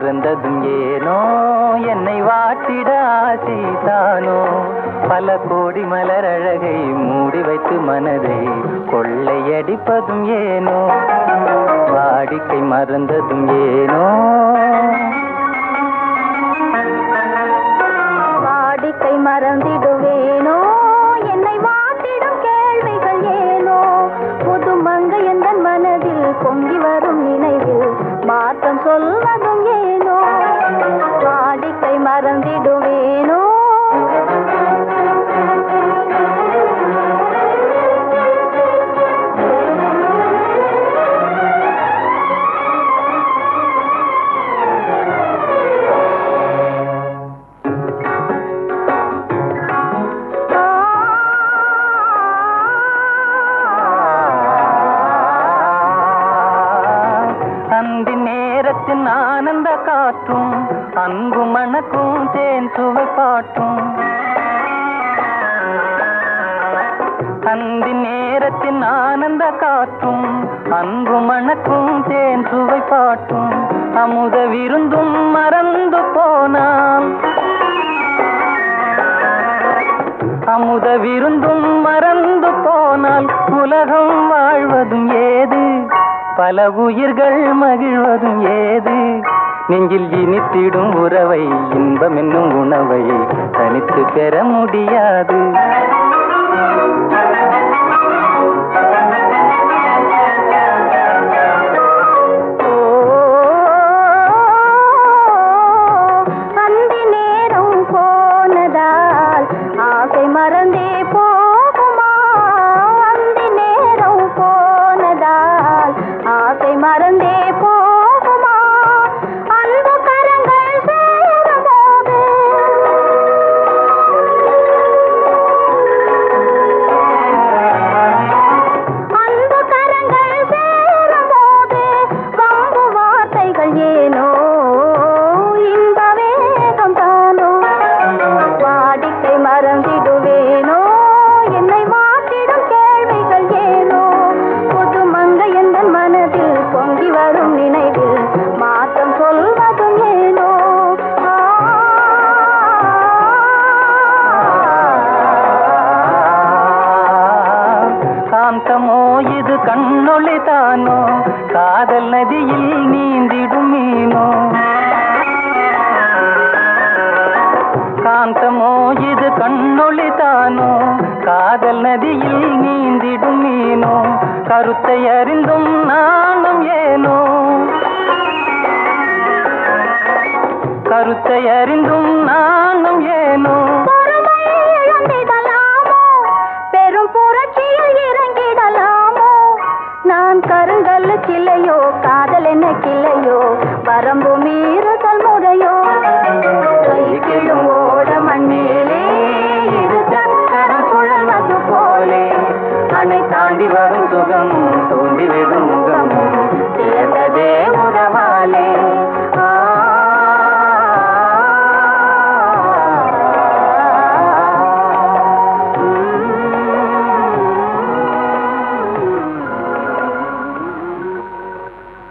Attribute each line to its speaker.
Speaker 1: மறந்ததும் ஏனோ என்னை வாட்டிட ஆசைதானோ பல கோடி மலர் அழகை மூடி வைத்து மனதை கொள்ளையடிப்பதும் ஏனோ வாடிக்கை மறந்ததும் ஏனோ
Speaker 2: வாடிக்கை மறந்திடுவேனோ என்னை வாட்டிடும் கேள்விகள் ஏனோ புது மங்கை எந்த மனதில் பொங்கி வரும் நினைவில் மாற்றம் சொல்வதும் ஏனோ வாடிக்கை மறந்திடுவேனோ
Speaker 1: அந்தி நேரத்தின் ஆனந்த காற்றும் அன்பு மணக்கும் தேன் சுவை பாட்டும் அந்தி நேரத்தின் ஆனந்த காற்றும் அன்பு மணக்கும் தேன் சுவை பாட்டும் அமுத விருந்தும் மறந்து போனால் அமுத விருந்தும் மறந்து போனால் உலகம் வாழ்வதும் ஏது பல உயிர்கள் மகிழ்வதும் ஏது நெஞ்சில் இனித்திடும் உறவை இன்பம் என்னும் உணவை தனித்து பெற முடியாது
Speaker 2: அந்தி நேரம் போனதால் ஆசை மறந்தே போகுமா அந்தி நேரம் போனதால் ஆசை மறந்தே போகுமா அன்பு கரங்கள் சேரும்போது அன்பு கரங்கள் சேரும்போது வம்பு வார்த்தைகள் ஏனோ இன்ப வேகம் தானோ வாடிக்கை மறந்திடுவேனோ என்னை மாற்றிடும் கேள்விகள் ஏனோ புது மங்கை எந்த மனதில் பொங்கி வரும் நினைவில் மாற்றம் சொல்வதும் ஏனோ
Speaker 1: காந்தமோ இது கண்ணொளி தானோ காதல் நதியில் நீந்திடும் மீனோ காந்தமோ இது கண்ணொளி தானோ காதல் நதியில் நீந்திடும் மீனோ கருத்தை அறிந்தும் நானும் ஏனோ கருத்தை அறிந்தும் நானும் ஏனோ
Speaker 2: பொறுமை இழந்திடலாமோ பெரும் புரட்சியில் இறங்கிடலாமோ நான் கருங்கல்லு கிளையோ காதல் என்ன கிளையோ வரம்பு மீறுதல் முறையோ கைக்கிடும் ஓட மண்ணிலே இரு சக்கரம் சுழல்வது போலே
Speaker 1: அணை தாண்டி வரும் சுகம் தோண்டி விடும் முகம் சேர்ந்ததே உறவாலே